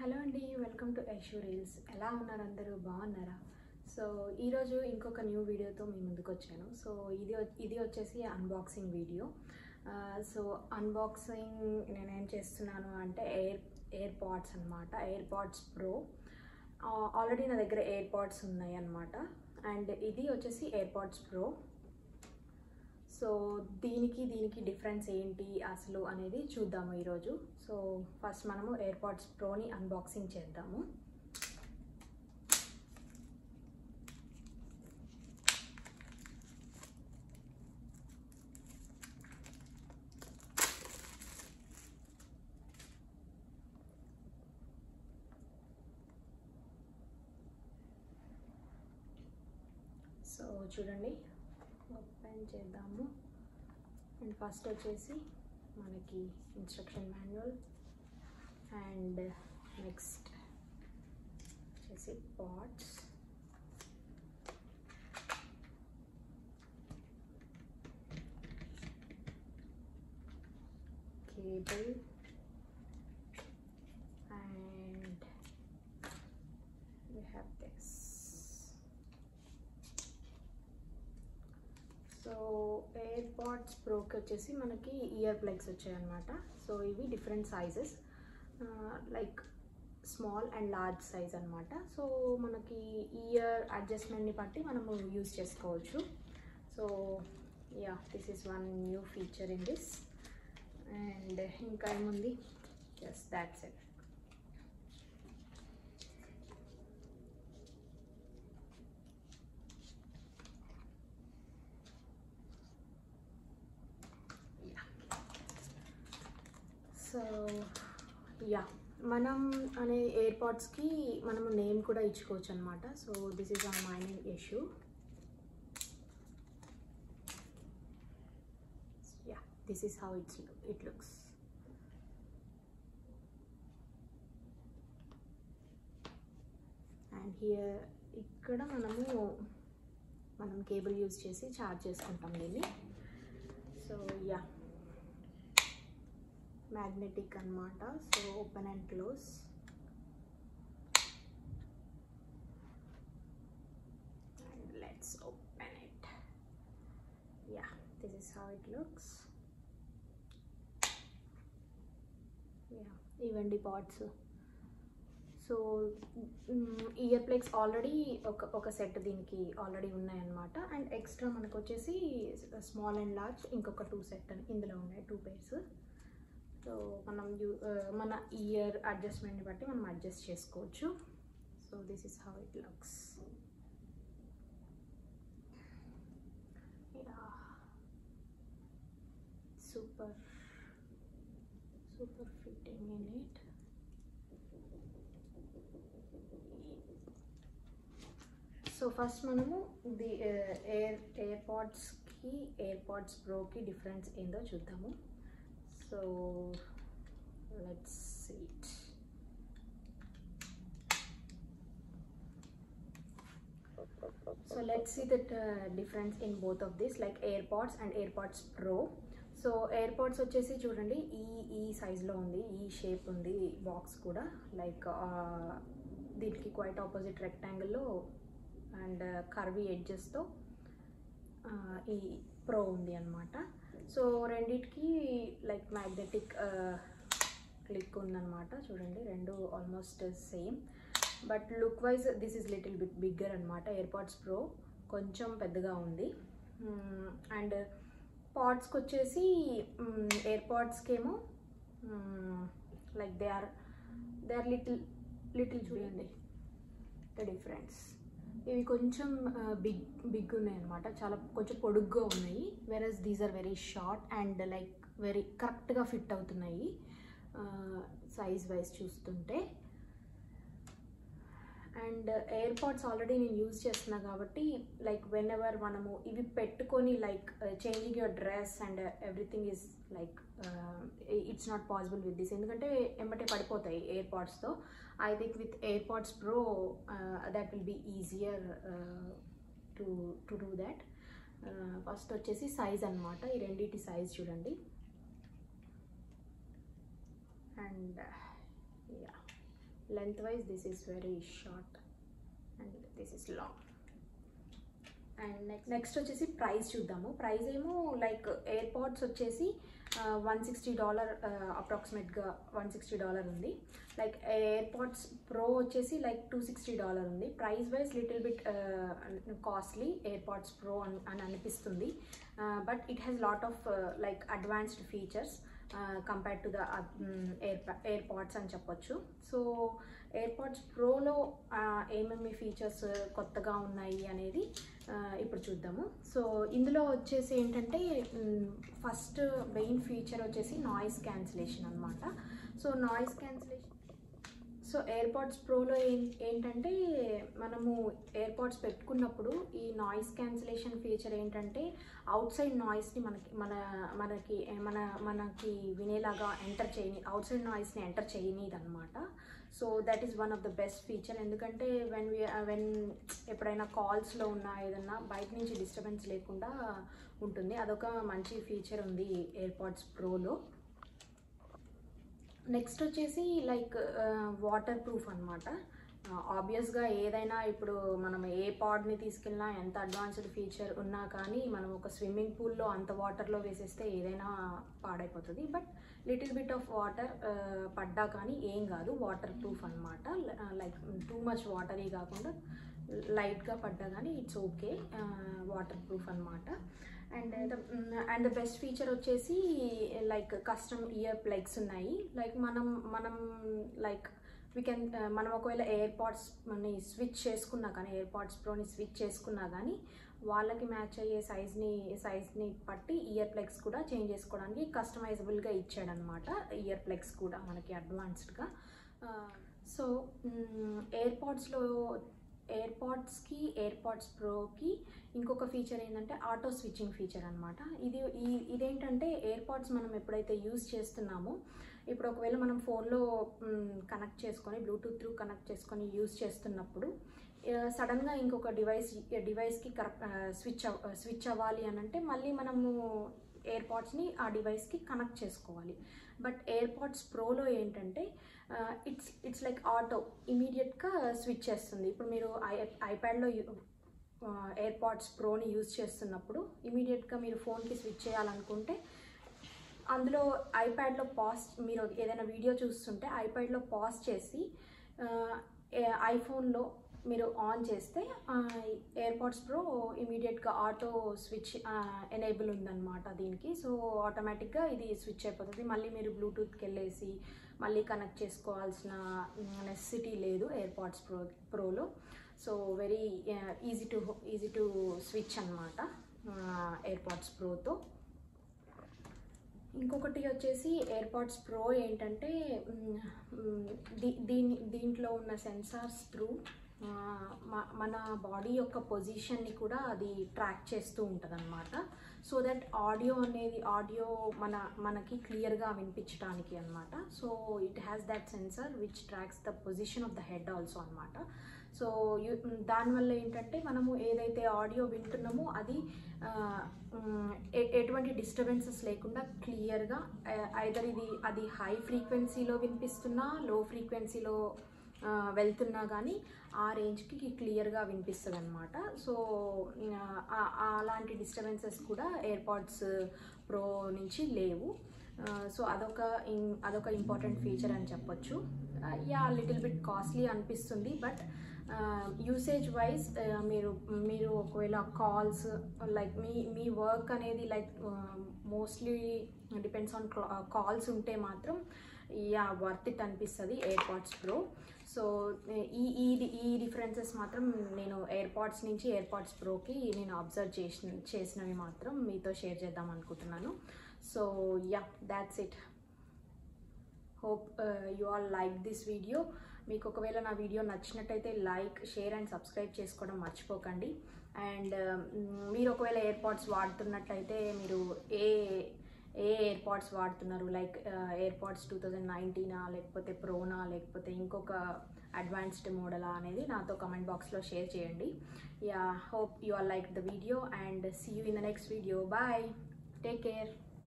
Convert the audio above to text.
hello అండి welcome to Aishu reels ఎలా ఉన్నారు అందరూ బాగున్నారా సో ఈరోజు ఇంకొక న్యూ వీడియోతో మీ ముందుకు వచ్చాను సో ఇది వ- ఇది వచ్చేసి అన్బాక్సింగ్ వీడియో సో అన్బాక్సింగ్ నేనేం చేస్తున్నాను అంటే ఎయిర్ ఎయిర్ పాడ్స్ అనమాట ఎయిర్ పాడ్స్ ప్రో ఆల్రెడీ నా దగ్గర ఎయిర్ పాడ్స్ ఉన్నాయి అనమాట అండ్ ఇది వచ్చేసి ఎయిర్ పాడ్స్ ప్రో సో దీనికి దీనికి డిఫరెన్స్ ఏంటి అసలు అనేది చూద్దాము ఈరోజు సో ఫస్ట్ మనము ఎయిర్పాడ్స్ ప్రోని అన్బాక్సింగ్ చేద్దాము సో చూడండి ఓపెన్ చేద్దాము అండ్ ఫస్ట్ వచ్చేసి మనకి ఇన్స్ట్రక్షన్ మాన్యువల్ అండ్ నెక్స్ట్ వచ్చేసి pods cable and we have this so AirPods ప్రోకి వచ్చేసి మనకి ఇయర్ ప్లగ్స్ వచ్చాయన్నమాట సో ఇవి different sizes like small and large size అనమాట సో మనకి ఇయర్ అడ్జస్ట్మెంట్ని బట్టి మనము యూజ్ చేసుకోవచ్చు so yeah this is one new feature in this and ఇంకా ఏముంది just that's it so yeah మనం అనే ఎయిర్పాడ్స్కి మనము నేమ్ కూడా ఇచ్చుకోవచ్చు అనమాట so this is a mining issue yeah this is how it's it looks and here ఇక్కడ మనము మనం కేబుల్ యూజ్ చేసి ఛార్జ్ చేసుకుంటాం దీన్ని సో యా మ్యాగ్నెటిక్ అన్నమాట so open and close and let's open it yeah this is how it looks yeah ఇవండి pods so ear plugs already ఒక ఒక సెట్ దీనికి ఆల్రెడీ ఉన్నాయన్నమాట అండ్ ఎక్స్ట్రా మనకు వచ్చేసి స్మాల్ అండ్ లార్జ్ ఇంకొక టూ సెట్ ఇందులో ఉన్నాయి టూ పేర్స్ సో మనం యూ మన ఇయర్ అడ్జస్ట్మెంట్ని బట్టి మనం అడ్జస్ట్ చేసుకోవచ్చు so this is how it looks super super fitting in it so first మనము ది ఎయిర్ ఎయిర్పాడ్స్కి ఎయిర్పాడ్స్ ప్రోకి డిఫరెన్స్ ఏందో చూద్దాము so let's see it so let's see the uh, difference in both of this like airpods and airpods pro so AirPods వచ్చేసి చూడండి ఈ ఈ సైజ్లో ఉంది ఈ షేప్ ఉంది బాక్స్ కూడా లైక్ దీనికి క్వైట్ ఆపోజిట్ రెక్టాంగిల్లో అండ్ కర్వీ ఎడ్జెస్తో ఈ ప్రో ఉంది అనమాట సో రెండిటికి లైక్ మ్యాగ్నెటిక్ క్లిక్ ఉందన్నమాట చూడండి రెండు almost same but look wise this is little bit bigger అనమాట ఎయిర్పాడ్స్ ప్రో కొంచెం పెద్దగా ఉంది అండ్ పాడ్స్కి వచ్చేసి ఎయిర్పాడ్స్కి ఏమో like they are they are little little చూడండి ద డిఫరెన్స్ ఇవి కొంచెం బిగ్ బిగ్ ఉన్నాయి అనమాట చాలా కొంచెం పొడుగ్గా ఉన్నాయి versus these are very short and like very కరెక్ట్గా ఫిట్ అవుతున్నాయి సైజ్ వైజ్ చూస్తుంటే అండ్ ఎయిర్పాడ్స్ ఆల్రెడీ నేను యూజ్ చేస్తున్నా కాబట్టి లైక్ వెన్ ఎవర్ మనము ఇవి పెట్టుకొని like changing your dress and everything is like it's not possible with this ఎందుకంటే ఎంబటే పడిపోతాయి ఎయిర్పాడ్స్తో I think with AirPods pro that will be easier to to do that first వచ్చేసి సైజ్ అనమాట ఈ రెండింటి సైజ్ చూడండి and yeah length wise this is very short and this is long and next next వచ్చేసి price చూద్దాము price ఏమో like AirPods వచ్చేసి one sixty dollar అప్రాక్సిమేట్గా వన్ సిక్స్టీ డాలర్ ఉంది లైక్ ఎయిర్పాడ్స్ ప్రో వచ్చేసి లైక్ టూ సిక్స్టీ డాలర్ ఉంది price wise little bit costly AirPods pro అని అని అనిపిస్తుంది but it has lot of like advanced features compare to the air AirPods అని చెప్పొచ్చు so AirPods ప్రోలో ఏమేమి features కొత్తగా ఉన్నాయి అనేది ఆ, ఇప్పుడు చూద్దాము సో ఇందులో వచ్చేసి ఏంటంటే ఫస్ట్ మెయిన్ ఫీచర్ వచ్చేసి నాయిస్ క్యాన్సిలేషన్ అనమాట so noise cancellation so AirPods ప్రోలో ఏం ఏంటంటే మనము ఎయిర్పాడ్స్ పెట్టుకున్నప్పుడు ఈ నాయిస్ క్యాన్సిలేషన్ ఫీచర్ ఏంటంటే అవుట్ సైడ్ నాయిస్ని మనకి మన మనకి మన మనకి వినేలాగా ఎంటర్ చేయని అవుట్ సైడ్ నాయిస్ని ఎంటర్ చేయనీది అనమాట so that is one of the best feature ఎందుకంటే వెన్ వి వెన్ ఎప్పుడైనా కాల్స్లో ఉన్నా ఏదన్నా బయట నుంచి డిస్టర్బెన్స్ లేకుండా ఉంటుంది అదొక మంచి ఫీచర్ ఉంది ఎయిర్పాడ్స్ ప్రోలో నెక్స్ట్ వచ్చేసి లైక్ వాటర్ ప్రూఫ్ అనమాట ఆబ్వియస్గా ఏదైనా ఇప్పుడు మనం ఏ పాడ్ని తీసుకెళ్ళినా ఎంత అడ్వాన్స్డ్ ఫీచర్ ఉన్నా కానీ మనం ఒక స్విమ్మింగ్ పూల్లో అంత వాటర్లో వేసేస్తే ఏదైనా పాడైపోతుంది but little bit of water పడ్డా కానీ ఏం కాదు వాటర్ ప్రూఫ్ అనమాట లైక్ టూ మచ్ వాటరీ కాకుండా లైట్గా పడ్డా కానీ ఇట్స్ ఓకే వాటర్ ప్రూఫ్ అనమాట and and the best feature వచ్చేసి లైక్ కస్టమ్ ఇయర్ ప్లగ్స్ ఉన్నాయి లైక్ మనం మనం లైక్ వీ కెన్ మనం ఒకవేళ ఎయిర్పాడ్స్ ని స్విచ్ చేసుకున్నా కానీ ఎయిర్పాడ్స్ ప్రోని స్విచ్ చేసుకున్నా కానీ వాళ్ళకి మ్యాచ్ అయ్యే సైజ్ని సైజ్ని బట్టి ఇయర్ ప్లగ్స్ కూడా చేంజ్ చేసుకోవడానికి కస్టమైజబుల్గా ఇచ్చాడనమాట ఇయర్ ప్లగ్స్ కూడా మనకి అడ్వాన్స్డ్గా సో ఎయిర్పాడ్స్లో ఎయిర్పాడ్స్కి ఎయిర్పాడ్స్ ప్రోకి ఇంకొక ఫీచర్ ఏంటంటే ఆటో స్విచ్చింగ్ ఫీచర్ అనమాట ఇది ఈ ఇదేంటంటే ఎయిర్పాడ్స్ మనం ఎప్పుడైతే యూస్ చేస్తున్నామో ఇప్పుడు ఒకవేళ మనం ఫోన్లో కనెక్ట్ చేసుకొని బ్లూటూత్ త్రూ కనెక్ట్ చేసుకొని యూస్ చేస్తున్నప్పుడు సడన్గా ఇంకొక డివైస్ డివైస్కి కరెక్ట్ స్విచ్ స్విచ్ అవ్వాలి అని అంటే మళ్ళీ మనము ఎయిర్పాడ్స్ని ఆ డివైస్కి కనెక్ట్ చేసుకోవాలి బట్ ఎయిర్పాడ్స్ ప్రోలో ఏంటంటే ఇట్స్ ఇట్స్ లైక్ ఆటో ఇమీడియట్గా స్విచ్ చేస్తుంది ఇప్పుడు మీరు ఐ ఐప్యాడ్లో ఎయిర్పాడ్స్ ప్రోని యూజ్ చేస్తున్నప్పుడు ఇమీడియట్గా మీరు ఫోన్కి స్విచ్ చేయాలనుకుంటే అందులో ఐప్యాడ్లో పాజ్ మీరు ఏదైనా వీడియో చూస్తుంటే ఐప్యాడ్లో పాజ్ చేసి ఐఫోన్లో మీరు ఆన్ చేస్తే ఎయిర్పాడ్స్ ప్రో ఇమీడియట్గా ఆటో స్విచ్ ఎనేబుల్ ఉందన్నమాట దీనికి సో ఆటోమేటిక్గా ఇది స్విచ్ అయిపోతుంది మళ్ళీ మీరు బ్లూటూత్కి వెళ్ళేసి మళ్ళీ కనెక్ట్ చేసుకోవాల్సిన నెసెసిటీ లేదు ఎయిర్పాడ్స్ ప్రో ప్రోలో so very easy to easy to switch అనమాట ఎయిర్పాడ్స్ ప్రోతో ఇంకొకటి వచ్చేసి ఎయిర్పాడ్స్ ప్రో ఏంటంటే దీని దీంట్లో ఉన్న సెన్సార్స్ త్రూ మన బాడీ యొక్క పొజిషన్ని కూడా అది ట్రాక్ చేస్తూ ఉంటుంది అనమాట సో దట్ ఆడియో అనేది ఆడియో మన మనకి క్లియర్గా వినిపించడానికి అనమాట so it has that sensor which tracks the position of the head also అనమాట సో యు దానివల్ల ఏంటంటే మనము ఏదైతే ఆడియో వింటున్నామో అది ఎటువంటి డిస్టర్బెన్సెస్ లేకుండా క్లియర్గా ఐదర్ ఇది అది హై ఫ్రీక్వెన్సీలో వినిపిస్తున్నా లో ఫ్రీక్వెన్సీలో వెళ్తున్నా కానీ ఆ రేంజ్కి క్లియర్గా వినిపిస్తుంది అనమాట సో అలాంటి డిస్టర్బెన్సెస్ కూడా ఎయిర్పాడ్స్ ప్రో నుంచి లేవు సో అదొక అదొక ఇంపార్టెంట్ ఫీచర్ అని చెప్పొచ్చు యా లిటిల్ బిట్ కాస్ట్లీ అనిపిస్తుంది బట్ యూసేజ్ వైజ్ మీరు మీరు ఒకవేళ కాల్స్ లైక్ మీ మీ వర్క్ అనేది like mostly depends on calls ఉంటే మాత్రం యా వర్త్ ఇట్ అనిపిస్తుంది ఎయిర్పాడ్స్ ప్రో సో ఈ ఈ ఈ డిఫరెన్సెస్ మాత్రం నేను ఎయిర్పాడ్స్ నుంచి ఎయిర్పాడ్స్ ప్రోకి నేను అబ్జర్వ్ చేసిన చేసినవి మాత్రం మీతో షేర్ చేద్దాం అనుకుంటున్నాను so yeah that's it hope you all like this video మీకు ఒకవేళ నా వీడియో నచ్చినట్టయితే లైక్ షేర్ అండ్ సబ్స్క్రైబ్ చేసుకోవడం మర్చిపోకండి అండ్ మీరు ఒకవేళ ఎయిర్పాడ్స్ వాడుతున్నట్టయితే మీరు ఏ ఏ ఎయిర్పాడ్స్ వాడుతున్నారు లైక్ ఎయిర్పాడ్స్ టూ థౌజండ్ నైన్టీనా లేకపోతే ప్రోనా లేకపోతే ఇంకొక అడ్వాన్స్డ్ మోడలా అనేది నాతో కమెంట్ బాక్స్లో షేర్ చేయండి yeah hope you are like the video and see you in the next video bye take care